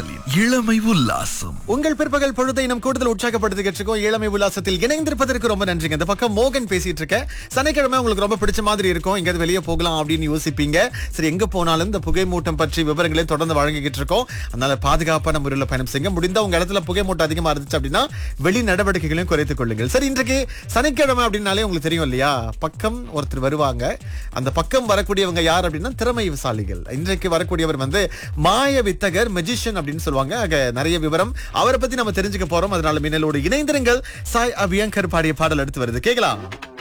மின்னலின் இளமை உல்லாசம் உங்கள் பிற்பகல் பொழுதை நம் கூடுதல் உற்சாகப்படுத்திக்கிட்டு இருக்கோம் இளமை உல்லாசத்தில் இணைந்திருப்பதற்கு ரொம்ப நன்றிங்க இந்த பக்கம் மோகன் பேசிட்டு இருக்கேன் சனிக்கிழமை உங்களுக்கு ரொம்ப பிடிச்ச மாதிரி இருக்கும் எங்கேயாவது வெளியே போகலாம் அப்படின்னு யோசிப்பீங்க சரி எங்க போனாலும் இந்த புகை மூட்டம் பற்றி விவரங்களை தொடர்ந்து வழங்கிக்கிட்டு இருக்கோம் அதனால பாதுகாப்பான முறையில் பயணம் செய்யுங்க முடிந்தா உங்க இடத்துல புகை மூட்டம் அதிகமா இருந்துச்சு அப்படின்னா வெளி நடவடிக்கைகளையும் குறைத்துக் கொள்ளுங்கள் சரி இன்றைக்கு சனிக்கிழமை அப்படின்னாலே உங்களுக்கு தெரியும் இல்லையா பக்கம் ஒருத்தர் வருவாங்க அந்த பக்கம் வரக்கூடியவங்க யார் அப்படின்னா திறமைசாலிகள் இன்றைக்கு வரக்கூடியவர் வந்து மாய வித்தகர் மெஜிஷியன் அப்படின்னு சொல்லுவாங்க ஆக நிறைய விவரம் அவரை பத்தி நம்ம தெரிஞ்சுக்க போறோம் அதனால மின்னலோடு இணைந்திருங்கள் சாய் அபியங்கர் பாடிய பாடல் எடுத்து வருது கேக்கலாம்